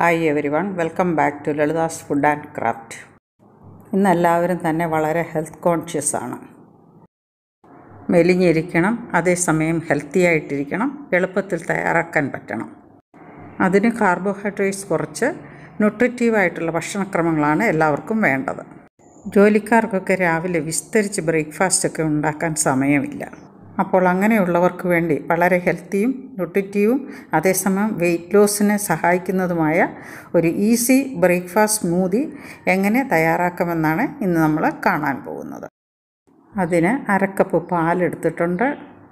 hi everyone welcome back to Lalitha's food and craft ഇന്ന് എല്ലാവരും തന്നെ വളരെ ഹെൽത്ത് കോൺഷ്യസ് ആണ് മെലിഞ്ഞിരിക്കണം അതേസമയം ഹെൽത്തി ആയിട്ടിരിക്കണം എളുപ്പത്തിൽ തയ്യാറാക്കാൻ പറ്റണം അതിന് കാർബോഹൈഡ്രേറ്റ്സ് കുറച്ച് ന്യൂട്രിറ്റീവായിട്ടുള്ള ഭക്ഷണക്രമങ്ങളാണ് എല്ലാവർക്കും വേണ്ടത് ജോലിക്കാർക്കൊക്കെ രാവിലെ വിസ്തരിച്ച് ബ്രേക്ക്ഫാസ്റ്റൊക്കെ ഉണ്ടാക്കാൻ സമയമില്ല അപ്പോൾ അങ്ങനെയുള്ളവർക്ക് വേണ്ടി വളരെ ഹെൽത്തിയും ന്യൂട്രിറ്റീവും അതേസമയം വെയിറ്റ് ലോസിനെ സഹായിക്കുന്നതുമായ ഒരു ഈസി ബ്രേക്ക്ഫാസ്റ്റ് സ്മൂതി എങ്ങനെ തയ്യാറാക്കാമെന്നാണ് ഇന്ന് നമ്മൾ കാണാൻ പോകുന്നത് അതിന് അരക്കപ്പ് പാലെടുത്തിട്ടുണ്ട്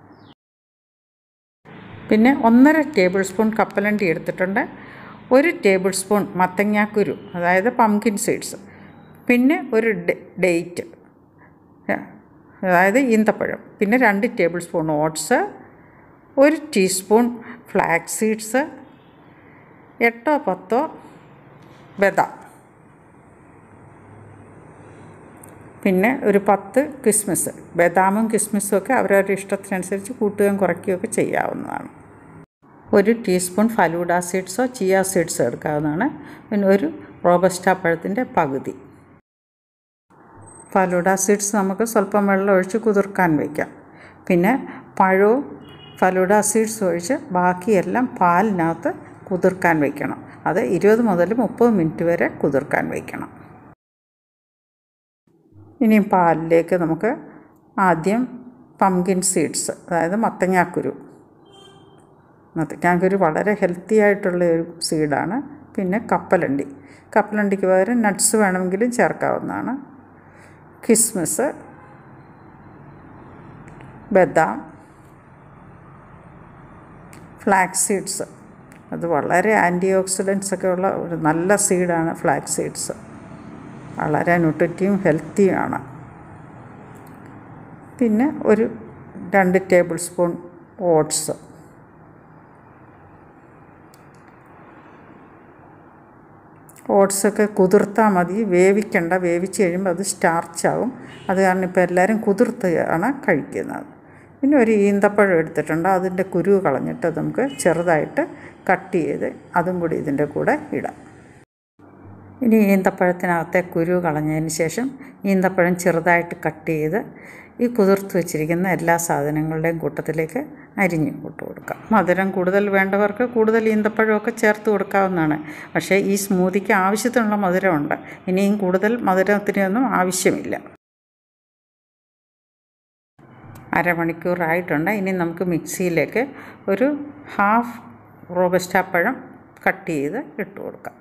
പിന്നെ ഒന്നര ടേബിൾ സ്പൂൺ കപ്പലണ്ടി എടുത്തിട്ടുണ്ട് ഒരു ടേബിൾ സ്പൂൺ മത്തങ്ങാക്കുരു അതായത് പംകിൻ സീഡ്സ് പിന്നെ ഒരു ഡേറ്റ് അതായത് ഈന്തപ്പഴം പിന്നെ രണ്ട് ടേബിൾ സ്പൂൺ ഓട്സ് ഒരു ടീസ്പൂൺ ഫ്ലാക്സ് സീഡ്സ് എട്ടോ പത്തോ ബദാം പിന്നെ ഒരു പത്ത് കിസ്മിസ് ബദാമും കിസ്മിസും ഒക്കെ അവരവരുടെ ഇഷ്ടത്തിനനുസരിച്ച് കൂട്ടുകയും കുറയ്ക്കുകയൊക്കെ ചെയ്യാവുന്നതാണ് ഒരു ടീസ്പൂൺ ഫലൂഡ സീഡ്സോ ചിയ സീഡ്സോ എടുക്കാവുന്നതാണ് പിന്നെ ഒരു റോബസ്റ്റ പഴത്തിൻ്റെ പകുതി ഫലൂഡ സീഡ്സ് നമുക്ക് സ്വല്പം വെള്ളം ഒഴിച്ച് കുതിർക്കാൻ വയ്ക്കാം പിന്നെ പഴവും ഫലൂഡ സീഡ്സ് ഒഴിച്ച് ബാക്കിയെല്ലാം പാലിനകത്ത് കുതിർക്കാൻ വയ്ക്കണം അത് ഇരുപത് മുതൽ മുപ്പത് മിനിറ്റ് വരെ കുതിർക്കാൻ വയ്ക്കണം ഇനിയും പാലിലേക്ക് നമുക്ക് ആദ്യം പംകിൻ സീഡ്സ് അതായത് മത്തങ്ങാക്കുരു മത്തങ്ങാക്കുരു വളരെ ഹെൽത്തി ആയിട്ടുള്ള ഒരു സീഡാണ് പിന്നെ കപ്പലണ്ടി കപ്പലണ്ടിക്ക് പകരം നട്ട്സ് വേണമെങ്കിലും ചേർക്കാവുന്നതാണ് കിസ്മിസ് ബദാം ഫ്ലാക്സ് സീഡ്സ് അത് വളരെ ആൻറ്റി ഓക്സിഡൻസ് ഒക്കെ ഉള്ള ഒരു നല്ല സീഡാണ് ഫ്ലാക്സ് സീഡ്സ് വളരെ ന്യൂട്രിറ്റീവും ഹെൽത്തിയുമാണ് പിന്നെ ഒരു രണ്ട് ടേബിൾ സ്പൂൺ ഓട്സ് ഓട്സൊക്കെ കുതിർത്താൽ മതി വേവിക്കണ്ട വേവിച്ച് കഴിയുമ്പോൾ അത് സ്റ്റാർച്ചാവും അത് കാരണം ഇപ്പോൾ എല്ലാവരും കുതിർത്താണ് കഴിക്കുന്നത് പിന്നെ ഒരു ഈന്തപ്പഴം എടുത്തിട്ടുണ്ട് അതിൻ്റെ കുരു കളഞ്ഞിട്ട് നമുക്ക് ചെറുതായിട്ട് കട്ട് ചെയ്ത് അതും കൂടി ഇതിൻ്റെ കൂടെ ഇടാം ഇനി ഈന്തപ്പഴത്തിനകത്തെ കുരു കളഞ്ഞതിന് ശേഷം ഈന്തപ്പഴം ചെറുതായിട്ട് കട്ട് ചെയ്ത് ഈ കുതിർത്ത് വെച്ചിരിക്കുന്ന എല്ലാ സാധനങ്ങളുടെയും കൂട്ടത്തിലേക്ക് അരിഞ്ഞ് ഇട്ട് കൊടുക്കാം മധുരം കൂടുതൽ വേണ്ടവർക്ക് കൂടുതൽ ഈന്തപ്പഴമൊക്കെ ചേർത്ത് കൊടുക്കാവുന്നതാണ് പക്ഷേ ഈ സ്മൂതിക്ക് ആവശ്യത്തിനുള്ള മധുരമുണ്ട് ഇനിയും കൂടുതൽ മധുരത്തിനൊന്നും ആവശ്യമില്ല അരമണിക്കൂറായിട്ടുണ്ട് ഇനി നമുക്ക് മിക്സിയിലേക്ക് ഒരു ഹാഫ് റോബസ്റ്റ പഴം കട്ട് ചെയ്ത് ഇട്ട് കൊടുക്കാം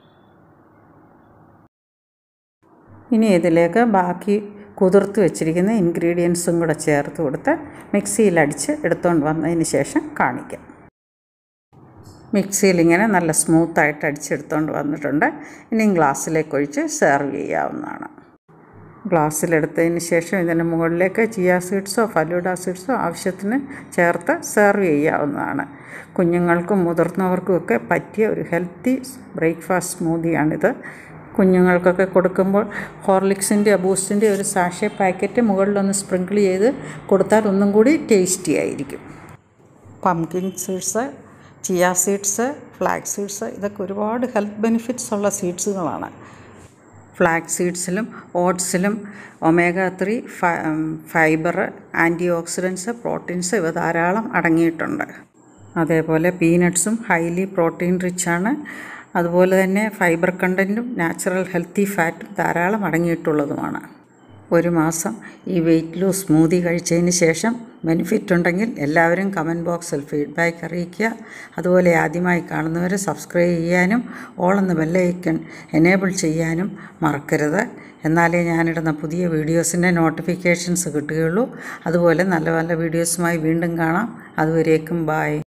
ഇനി ഇതിലേക്ക് ബാക്കി കുതിർത്ത് വെച്ചിരിക്കുന്ന ഇൻഗ്രീഡിയൻസും കൂടെ ചേർത്ത് കൊടുത്ത് മിക്സിയിലടിച്ച് എടുത്തുകൊണ്ട് വന്നതിന് ശേഷം കാണിക്കാം മിക്സിയിൽ ഇങ്ങനെ നല്ല സ്മൂത്തായിട്ട് അടിച്ചെടുത്തുകൊണ്ട് വന്നിട്ടുണ്ട് ഇനി ഗ്ലാസ്സിലേക്ക് ഒഴിച്ച് സെർവ് ചെയ്യാവുന്നതാണ് ഗ്ലാസ്സിലെടുത്തതിന് ശേഷം ഇതിൻ്റെ മുകളിലേക്ക് ചിയ സീഡ്സോ ഫലൂഡ സീഡ്സോ ആവശ്യത്തിന് ചേർത്ത് സെർവ് ചെയ്യാവുന്നതാണ് കുഞ്ഞുങ്ങൾക്കും മുതിർന്നവർക്കും ഒക്കെ പറ്റിയ ഒരു ഹെൽത്തി ബ്രേക്ക്ഫാസ്റ്റ് സ്മൂതിയാണിത് കുഞ്ഞുങ്ങൾക്കൊക്കെ കൊടുക്കുമ്പോൾ ഹോർലിക്സിൻ്റെ ബൂസ്റ്റിൻ്റെ ഒരു സാഷെ പാക്കറ്റ് മുകളിലൊന്ന് സ്പ്രിങ്കിൾ ചെയ്ത് കൊടുത്താൽ ഒന്നും കൂടി ടേസ്റ്റി ആയിരിക്കും pumpkin seeds chia seeds flax seeds ഇതൊക്കെ ഒരുപാട് ഹെൽത്ത് ബെനിഫിറ്റ്സ് ഉള്ള സീഡ്സുകളാണ് ഫ്ലാക്സ് സീഡ്സിലും ഓട്സിലും omega three fibre antioxidants proteins ഇവ ധാരാളം അടങ്ങിയിട്ടുണ്ട് അതേപോലെ പീനട്ട്സും ഹൈലി പ്രോട്ടീൻ റിച്ചാണ് അതുപോലെ തന്നെ ഫൈബർ കണ്ടൻറ്റും നാച്ചുറൽ ഹെൽത്തി ഫാറ്റും ധാരാളം അടങ്ങിയിട്ടുള്ളതുമാണ് ഒരു മാസം ഈ വെയിറ്റ് ലൂസ് സ്മൂതി കഴിച്ചതിന് ശേഷം ബെനിഫിറ്റ് ഉണ്ടെങ്കിൽ എല്ലാവരും കമൻറ്റ് ബോക്സിൽ ഫീഡ്ബാക്ക് അറിയിക്കുക അതുപോലെ ആദ്യമായി കാണുന്നവർ സബ്സ്ക്രൈബ് ചെയ്യാനും ഓളെന്ന് ബെല്ലൈക്കൺ എനേബിൾ ചെയ്യാനും മറക്കരുത് എന്നാലേ ഞാനിടുന്ന പുതിയ വീഡിയോസിൻ്റെ നോട്ടിഫിക്കേഷൻസ് കിട്ടുകയുള്ളൂ അതുപോലെ നല്ല നല്ല വീഡിയോസുമായി വീണ്ടും കാണാം അതുവരേക്കും ബായ്